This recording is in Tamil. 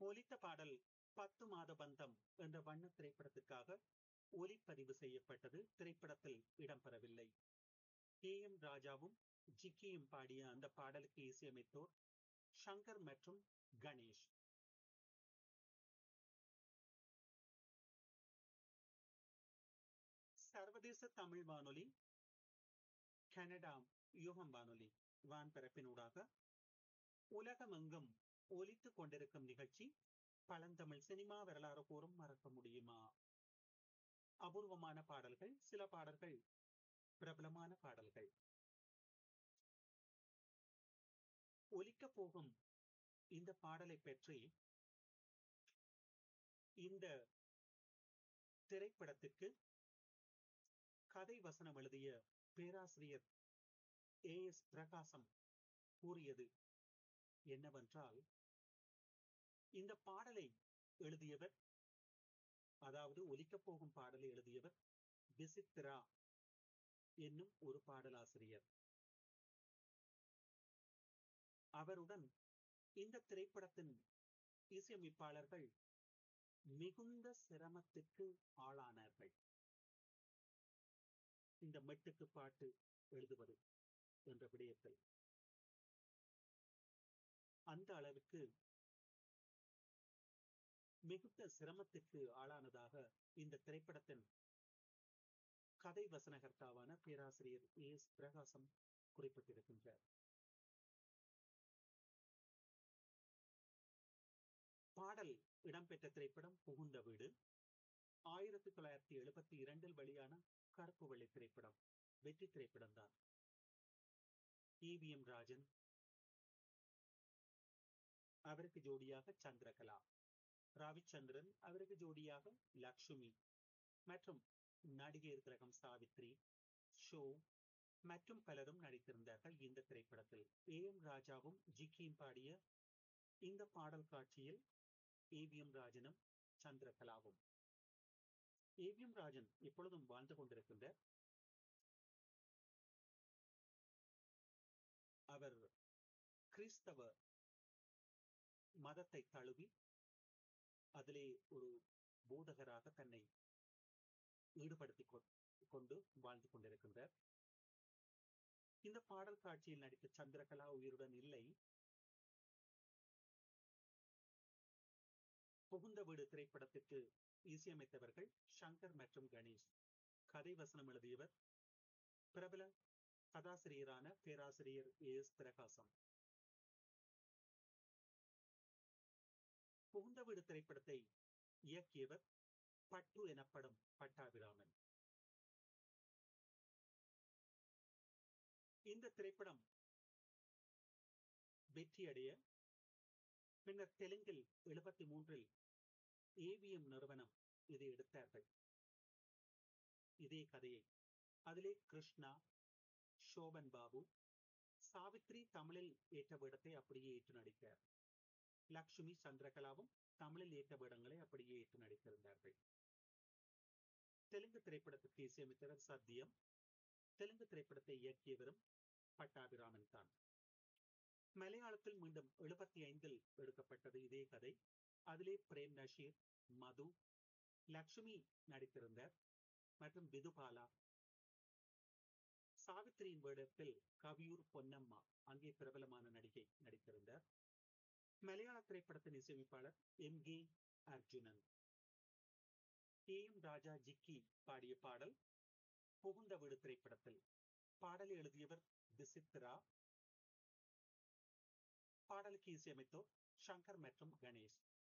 ஒலித்த பாடல் பத்து மாத பந்தம் என்ற வண்ண திரைப்படத்திற்காக ஒலிப்பதிவு செய்யப்பட்டது திரைப்படத்தில் இடம்பெறவில்லை கே எம் ராஜாவும் ஜிக்கியும் பாடிய அந்த பாடலுக்கு இசையமைத்தோர் ஷங்கர் மற்றும் கணேஷ் சர்வதேச தமிழ் வானொலி கனடா யூகம் வானொலி வான்பரப்பினூடாக உலகமெங்கும் ஒலித்துக் கொண்டிருக்கும் நிகழ்ச்சி பழந்தமிழ் சினிமா வரலாறு கூறும் மறக்க முடியுமா அபூர்வமான பாடல்கள் சில பாடல்கள் பிரபலமான பாடல்கள் ஒலிக்க போகும் இந்த பாடலை பற்றி இந்த திரைப்படத்திற்கு கதை வசனம் எழுதிய பேராசிரியர் ஏ எஸ் பிரகாசம் கூறியது என்னவென்றால் இந்த பாடலை எழுதியவர் அதாவது ஒலிக்கப் போகும் பாடலை எழுதியவர் விசித்ரா என்னும் ஒரு பாடலாசிரியர் அவருடன் இந்த திரைப்படத்தின் இசையமைப்பாளர்கள் மிகுந்த சிரமத்திற்கு ஆளானார்கள் இந்த மெட்டுக்கு பாட்டு எழுதுவது என்ற விடயத்தில் அந்த அளவுக்கு மிகுந்த சிரமத்திற்கு ஆளானதாக இந்த திரைப்படத்தின் கதை வசனகர்த்தாவான பேராசிரியர் ஏ எஸ் பிரகாசம் குறிப்பிட்டிருக்கின்றார் பாடல் இடம்பெற்ற திரைப்படம் புகுந்த வீடு ஆயிரத்தி தொள்ளாயிரத்தி எழுபத்தி இரண்டில் வெளியான கருப்பு வெள்ளை திரைப்படம் வெற்றி திரைப்படம் தான் இவிஎம் ராஜன் அவருக்கு ஜோடியாக சந்திரகலா ரவிச்சந்திரன் அவருக்கு ஜோடியாக லக்ஷ்மி மற்றும் நடிகர் திலகம் சாவித்ரி ஷோ மற்றும் பலரும் நடித்திருந்தார்கள் இந்த திரைப்படத்தில் ஏ எம் ராஜாவும் ஜிக்கியும் பாடிய இந்த பாடல் காட்சியில் ஏவிஎம் ராஜனும் சந்திரகலாவும் ஏவிஎம் ராஜன் இப்பொழுதும் வாழ்ந்து கொண்டிருக்கின்ற அவர் கிறிஸ்தவ மதத்தை தழுவி அதிலே ஒரு போதகராக தன்னை ஈடுபடுத்திக் கொண்டு வாழ்ந்து கொண்டிருக்கின்றார் இந்த பாடல் காட்சியில் நடித்த சந்திரகலா உயிருடன் இல்லை புகுந்த வீடு திரைப்படத்திற்கு இசையமைத்தவர்கள் சங்கர் மற்றும் கணேஷ் கதை வசனம் எழுதியவர் பிரபல கதாசிரியரான பேராசிரியர் ஏ எஸ் பிரகாசம் புகுந்த வீடு திரைப்படத்தை இயக்கியவர் பட்டு எனப்படும் பட்டாபிராமன் இந்த திரைப்படம் வெற்றியடைய பின்னர் தெலுங்கில் எழுபத்தி மூன்றில் ஏவிஎம் நிறுவனம் இதை எடுத்தார்கள் இதே கதையை அதிலே கிருஷ்ணா சோபன் பாபு சாவித்ரி தமிழில் ஏற்ற வேடத்தை அப்படியே ஏற்று நடித்தார் லக்ஷ்மி சந்திரகலாவும் தமிழில் ஏற்ற வேடங்களை அப்படியே ஏற்று நடித்திருந்தார்கள் தெலுங்கு திரைப்படத்திற்கு இசையமைத்தவர் சத்தியம் தெலுங்கு திரைப்படத்தை இயக்கியவரும் பட்டாபிராமன் தான் மலையாளத்தில் மீண்டும் எழுபத்தி ஐந்தில் எடுக்கப்பட்டது இதே கதை அதிலே பிரேம் நஷீர் மது லக்ஷ்மி நடித்திருந்தார் மற்றும் விதுபாலா சாவித்திரியின் வேடத்தில் கவியூர் பொன்னம்மா அங்கே பிரபலமான நடிகை நடித்திருந்தார் மலையாள திரைப்படத்தின் இசையமைப்பாளர் M K Arjunan K M Raja Jikki பாடிய பாடல் புகுந்த வீடு திரைப்படத்தில் பாடலை எழுதியவர் விசித்ரா பாடலுக்கு இசையமைத்தோர் சங்கர் மற்றும் கணேஷ்